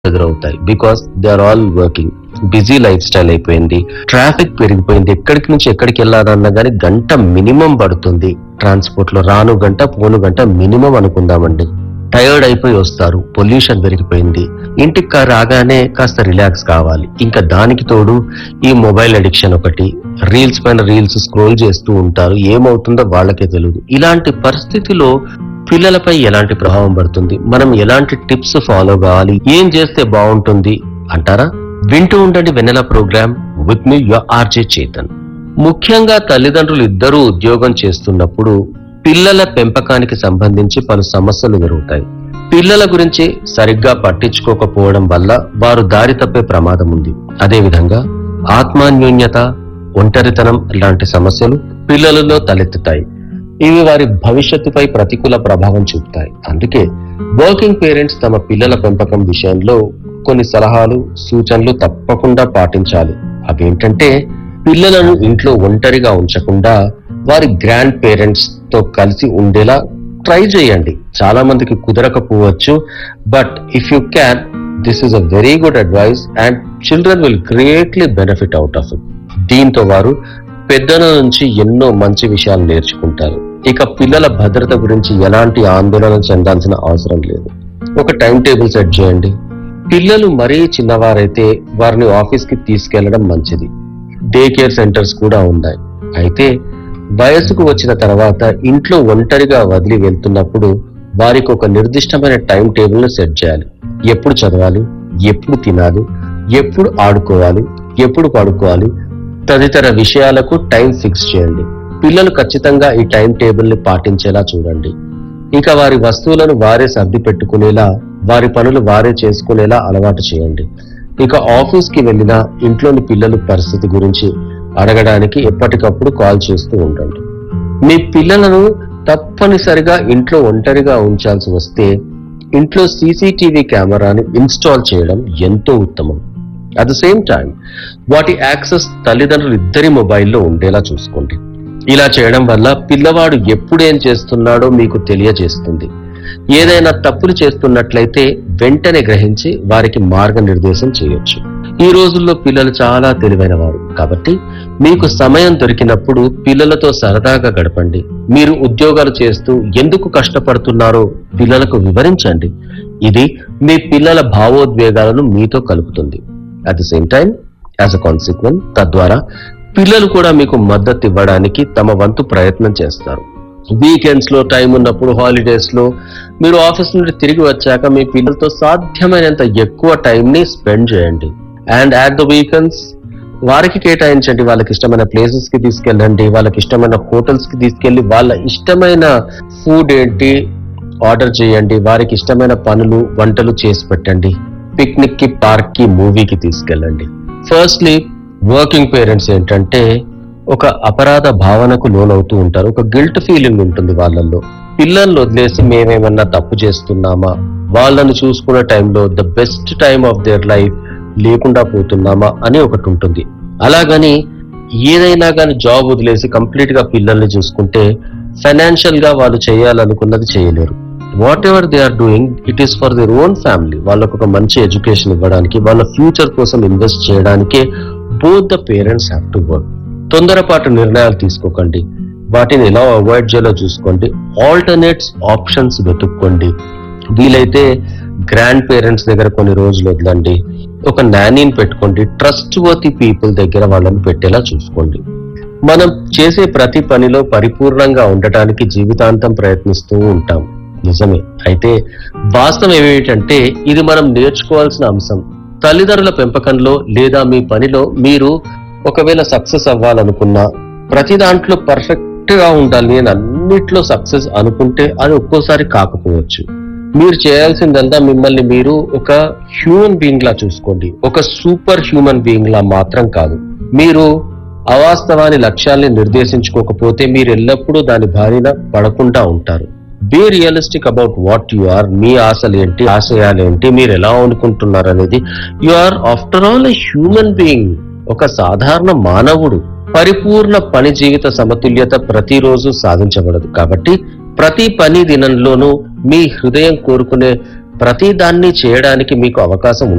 ఎదురవుతాయి because they are all working busy lifestyle అయిపోయింది traffic పెరిగిపోయింది ఎక్కడికి నుంచి ఎక్కడికి వెళ్ళాలన్నా గానీ గంట మినిమం పడుతుంది ట్రాన్స్పోర్ట్ లో రాను గంట పోను గంట మినిమం అనుకుందామండి టైర్డ్ అయిపోయి వస్తారు పొల్యూషన్ పెరిగిపోయింది ఇంటికి కా- రాగానే కాస్త రిలాక్స్ కావాలి ఇంకా దానికి తోడు ఈ మొబైల్ అడిక్షన్ ఒకటి రీల్స్ పైన రీల్స్ స్క్రోల్ చేస్తూ ఉంటారు ఏమవుతుందో వాళ్ళకే తెలియదు ఇలాంటి పరిస్థితిలో పిల్లలపై ఎలాంటి ప్రభావం పడుతుంది మనం ఎలాంటి టిప్స్ ఫాలో కావాలి ఏం చేస్తే బాగుంటుంది అంటారా వింటూ ఉండండి వెన్నెల ప్రోగ్రామ్ విత్ మీ యువర్ ఆర్జే చేతన్ ముఖ్యంగా తల్లిదండ్రులు ఇద్దరూ ఉద్యోగం చేస్తున్నప్పుడు పిల్లల పెంపకానికి సంబంధించి పలు సమస్యలు ఎదురవుతాయి పిల్లల గురించి సరిగ్గా పట్టించుకోకపోవడం వల్ల వారు దారి తప్పే ప్రమాదం ఉంది అదేవిధంగా ఆత్మాన్యోన్యత ఒంటరితనం లాంటి సమస్యలు పిల్లలలో తలెత్తుతాయి ఇవి వారి భవిష్యత్తుపై ప్రతికూల ప్రభావం చూపుతాయి అందుకే వర్కింగ్ పేరెంట్స్ తమ పిల్లల పెంపకం విషయంలో కొన్ని సలహాలు సూచనలు తప్పకుండా పాటించాలి అవేంటంటే పిల్లలను ఇంట్లో ఒంటరిగా ఉంచకుండా వారి గ్రాండ్ పేరెంట్స్ తో కలిసి ఉండేలా ట్రై చేయండి చాలా మందికి కుదరకపోవచ్చు but if you can this is a very good advice and children will greatly benefit out of it దీంతో వారు పెద్దల నుంచి ఎన్నో మంచి విషయాలు నేర్చుకుంటారు ఇక పిల్లల భద్రత గురించి ఎలాంటి ఆందోళన చెందాల్సిన అవసరం లేదు ఒక టైం టేబుల్ సెట్ చేయండి పిల్లలు మరీ చిన్నవారైతే వారిని ఆఫీస్ కి తీసుకెళ్లడం మంచిది డే కేర్ సెంటర్స్ కూడా ఉన్నాయి అయితే వయసుకు వచ్చిన తర్వాత ఇంట్లో ఒంటరిగా వదిలి వెళ్తున్నప్పుడు వారికి ఒక నిర్దిష్టమైన టైం టేబుల్ ను సెట్ చేయాలి ఎప్పుడు చదవాలి ఎప్పుడు తినాలి ఎప్పుడు ఆడుకోవాలి ఎప్పుడు పడుకోవాలి తదితర విషయాలకు టైం ఫిక్స్ చేయండి పిల్లలు ఖచ్చితంగా ఈ టైం టేబుల్ ని పాటించేలా చూడండి ఇక వారి వస్తువులను వారే సర్ది పెట్టుకునేలా వారి పనులు వారే చేసుకునేలా అలవాటు చేయండి ఇక ఆఫీస్ కి వెళ్ళిన ఇంట్లోని పిల్లల పరిస్థితి గురించి అడగడానికి ఎప్పటికప్పుడు కాల్ చేస్తూ ఉండండి మీ పిల్లలను తప్పనిసరిగా ఇంట్లో ఒంటరిగా ఉంచాల్సి వస్తే ఇంట్లో సీసీటీవీ కెమెరాని ఇన్స్టాల్ చేయడం ఎంతో ఉత్తమం అట్ ద సేమ్ టైం వాటి యాక్సెస్ తల్లిదండ్రులు ఇద్దరి మొబైల్లో ఉండేలా చూసుకోండి ఇలా చేయడం వల్ల పిల్లవాడు ఎప్పుడు ఏం చేస్తున్నాడో మీకు తెలియజేస్తుంది ఏదైనా తప్పులు చేస్తున్నట్లయితే వెంటనే గ్రహించి వారికి మార్గనిర్దేశం చేయొచ్చు ఈ రోజుల్లో పిల్లలు చాలా తెలివైన వారు కాబట్టి మీకు సమయం దొరికినప్పుడు పిల్లలతో సరదాగా గడపండి మీరు ఉద్యోగాలు చేస్తూ ఎందుకు కష్టపడుతున్నారో పిల్లలకు వివరించండి ఇది మీ పిల్లల భావోద్వేగాలను మీతో కలుపుతుంది at the same time as a consequence తద్వారా పిల్లలు కూడా మీకు మద్దతు ఇవ్వడానికి తమ వంతు ప్రయత్నం చేస్తారు వీకెండ్స్ లో టైం ఉన్నప్పుడు హాలిడేస్ లో మీరు ఆఫీస్ నుండి తిరిగి వచ్చాక మీ పిల్లలతో సాధ్యమైనంత ఎక్కువ టైం ని స్పెండ్ చేయండి అండ్ యాట్ ద వీకెండ్స్ వారికి కేటాయించండి వాళ్ళకి ఇష్టమైన ప్లేసెస్ కి తీసుకెళ్ళండి వాళ్ళకి ఇష్టమైన హోటల్స్ కి తీసుకెళ్లి వాళ్ళ ఇష్టమైన ఫుడ్ ఏంటి ఆర్డర్ చేయండి వారికి ఇష్టమైన పనులు వంటలు చేసి పెట్టండి పిక్నిక్ కి పార్క్ కి మూవీకి తీసుకెళ్ళండి ఫస్ట్లీ వర్కింగ్ పేరెంట్స్ ఏంటంటే ఒక అపరాధ భావనకు లోనవుతూ ఉంటారు ఒక గిల్ట్ ఫీలింగ్ ఉంటుంది వాళ్ళల్లో పిల్లల్ని వదిలేసి మేమేమన్నా తప్పు చేస్తున్నామా వాళ్ళను చూసుకునే టైంలో the best time of their life లేకుండా పోతున్నామా అని ఒకటి ఉంటుంది అలాగని ఏదైనా కానీ జాబ్ వదిలేసి కంప్లీట్ గా పిల్లల్ని చూసుకుంటే ఫైనాన్షియల్ గా వాళ్ళు చేయాలనుకున్నది చేయలేరు whatever they are doing it is for their own family వాళ్ళకు ఒక మంచి ఎడ్యుకేషన్ ఇవ్వడానికి వాళ్ళ ఫ్యూచర్ కోసం ఇన్వెస్ట్ చేయడానికే both the parents have to work తొందరపాటు నిర్ణయాలు తీసుకోకండి వాటిని ఎలా అవాయిడ్ చేయాలో చూసుకోండి ఆల్టర్నేట్స్ ఆప్షన్స్ వెతుక్కోండి వీలైతే గ్రాండ్ పేరెంట్స్ దగ్గర కొన్ని రోజులు వదలండి ఒక నానీని పెట్టుకోండి ట్రస్ట్ వర్తి పీపుల్ దగ్గర వాళ్ళని పెట్టేలా చూసుకోండి మనం చేసే ప్రతి పనిలో పరిపూర్ణంగా ఉండటానికి జీవితాంతం ప్రయత్నిస్తూ ఉంటాం నిజమే అయితే వాస్తవం ఏమిటంటే ఇది మనం నేర్చుకోవాల్సిన అంశం తల్లిదండ్రుల పెంపకంలో లేదా మీ పనిలో మీరు ఒకవేళ సక్సెస్ అవ్వాలనుకున్నా ప్రతి దాంట్లో పర్ఫెక్ట్ గా ఉండాలి నేను అన్నిట్లో సక్సెస్ అనుకుంటే అది ఒక్కోసారి కాకపోవచ్చు మీరు చేయాల్సిందంతా మిమ్మల్ని మీరు ఒక హ్యూమన్ బీయింగ్ లా చూసుకోండి ఒక సూపర్ హ్యూమన్ బీయింగ్ లా మాత్రం కాదు మీరు అవాస్తవాని లక్ష్యాల్ని నిర్దేశించుకోకపోతే మీరు ఎల్లప్పుడూ దాని బారిన పడకుండా ఉంటారు be realistic about what you are మీ ఆశలు ఏంటి ఆశయాలు ఏంటి మీరు ఎలా అనుకుంటున్నారు అనేది you are after all a human being ఒక సాధారణ మానవుడు పరిపూర్ణ పని జీవిత సమతుల్యత ప్రతిరోజు సాధించబడదు కాబట్టి ప్రతి పని దినంలోనూ మీ హృదయం కోరుకునే ప్రతి దాన్ని చేయడానికి మీకు అవకాశం